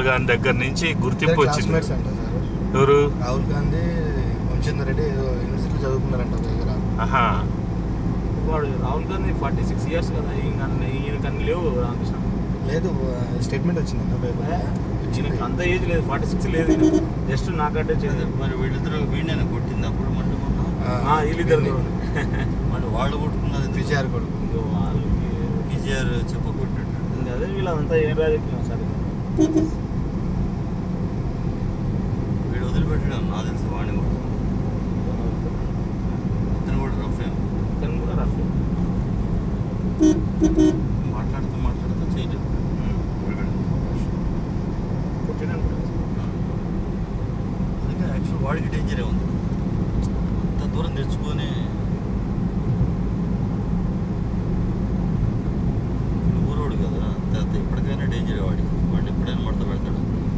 రాహుల్ గాంధీ దగ్గర నుంచి గుర్తింపు వచ్చింది క్లాస్మేట్స్ అంట సార్ ఎవరు రాహుల్ గాంధీ వంశేందర్ రెడ్డి ఏదో యూనివర్సిటీలో చదువుకున్నారంట ఒక దగ్గర ఆహా వాడు Rahul Gandhi forty six years కదా ఈయన ఈయన కన్నీ లేవు రామకృష్ణ లేదు స్టేట్మెంట్ వచ్చిందంట పేపర్ ఈయనకి అంత ఏజ్ లేదు ఫార్టీ సిక్స్ లేదు జస్ట్ నాకంటే అదే మరి వీళ్ళిద్దరు వీడిని కొట్టింది అప్పుడు మళ్ళీ మొన్న వీళ్ళిద్దరు మళ్ళీ వాళ్ళు కొట్టుకున్నది విజయార్ కొడుకు వాళ్ళకి కేసీఆర్ చెప్ప కొట్టినట్టు ఇంకా అదే వీళ్ళంతా ఏం రాజకీయం సరే వీడు వదిలిపెట్టడం నా తెలిసి వాడిని కూడా ఇతను కూడా రఫ్ ఏం ఇతను కూడా రఫ్ మాట్లాడుతూ మాట్లాడుతూ చేయలేదు కొట్టినాను అందుకే యాక్చువల్ వాడికి డేంజరే ఉంది అంత దూరం తెచ్చుకొని వీడు ఊరోడు కదా అంత అంత ఇప్పటికైనా డేంజరే వాడికి వాడిని ఎప్పుడైనా మడత పెడతాడు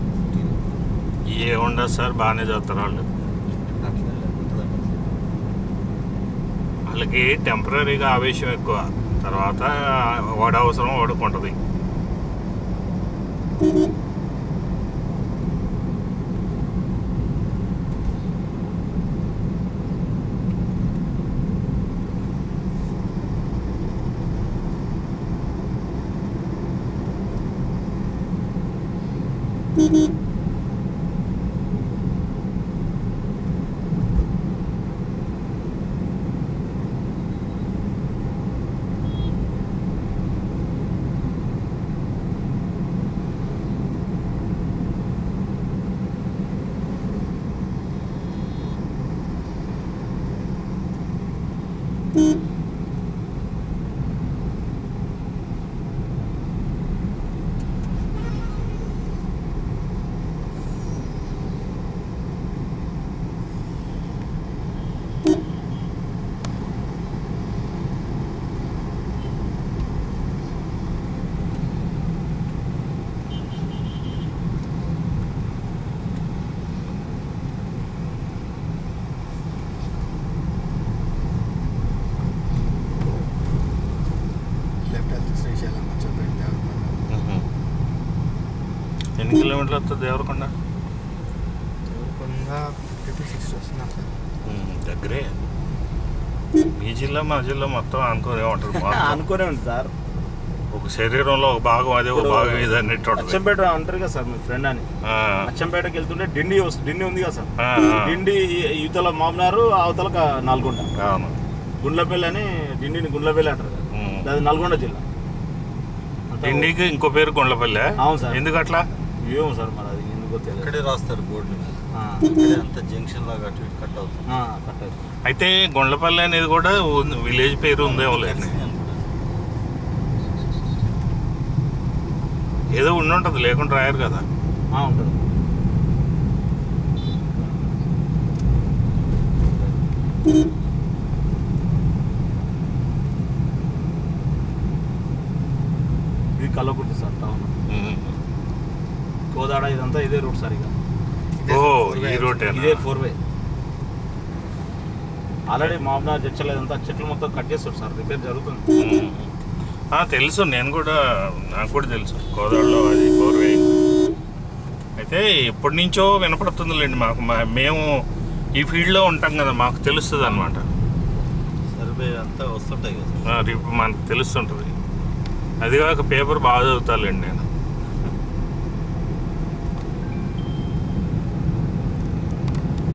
ఏ ఉండదు సార్ బాగానే చదువుతారు వాళ్ళు అట్లా ఉంటుందంట వాళ్ళకి టెంపరీగా ఆవేశం ఎక్కువ తర్వాత వాడు అవసరం వాడుకుంటుంది లెఫ్ట్ వెళ్తే శ్రీశైలం చెప్పండి దేవరకొండ ఎన్ని కిలోమీటర్లు వస్తుంది Devarakonda Devarakonda fifty to sixty వస్తున్నాం సార్ ఉమ్, దగ్గరే మీ జిల్లా మా జిల్లా మొత్తం అనుకునే ఉంటుంది మొత్తం. అనుకునే ఉంది సార్ ఒక శరీరంలో ఒక భాగం అదే ఒక భాగం ఇది అన్నట్టు ఉంటుంది అచ్చంపేట అంటారు కదా సార్ మీ ఫ్రెండ్ అని ఆ, అచ్చంపేటకి వెళ్తుంటే డిండి వస్తుంది డిండి ఉంది కదా సార్ ఆ, ఆ. డిండి యువతల మామనారు అవతల క- నల్గొండ అవును గుండ్లపల్లి అని డిండిని గుండ్లపల్లి అంటారు కదా ఉమ్. అది నల్గొండ జిల్లా అంతా ఇండికి ఇంకో పేరు గుండ్లపల్లె అవును సార్. ఎందుకు అట్లా ఏమో సార్ మరి అది ఎందుకో తెలియదు ఇక్కడే రాస్తారు బోర్డుల మీద ఆ, ఇక్కడే అంత జంక్షన్ లాగా అటు ఇటు కట్ అవుతుంది ఆ, కరెక్ట్. అయితే గుండ్లపల్లి అనేది కూడా ఉంది- విలేజ్ పేరు ఉందేమో లేదు కలిసింది అనుకుంటా. ఏదో ఉండి ఉంటుంది లేకుండా రాయరు కదా ఆ, ఉంటుంది ఇది కల్లకుర్తి సార్ టౌన్ ఉమ్. కోదాడ ఇదంతా ఇదే రూట్ సార్ ఇక ఓ ఈ రూటే ఇదే ఫోర్ వే ఆల్రెడీ మామూలు జడ్చల్ ఇదంతా చెట్లు మొత్తం కట్ చేస్తారు సార్ రిపేర్ జరుగుతుంది తెలుసు నేను కూడా నాకు కూడా తెలుసు గోదావరిలో అది కోర్వే అయితే ఎప్పటి నుంచో వినపడుతుందిలేండి మాకు మా- మేము ఈ ఫీల్డ్లో ఉంటాం కదా మాకు తెలుస్తుంది అనమాట సర్వే అంతా వస్తుంటాయి కదా మనకు తెలుస్తుంటుంది అది కాక పేపర్ బాగా చదువుతాలేండి నేను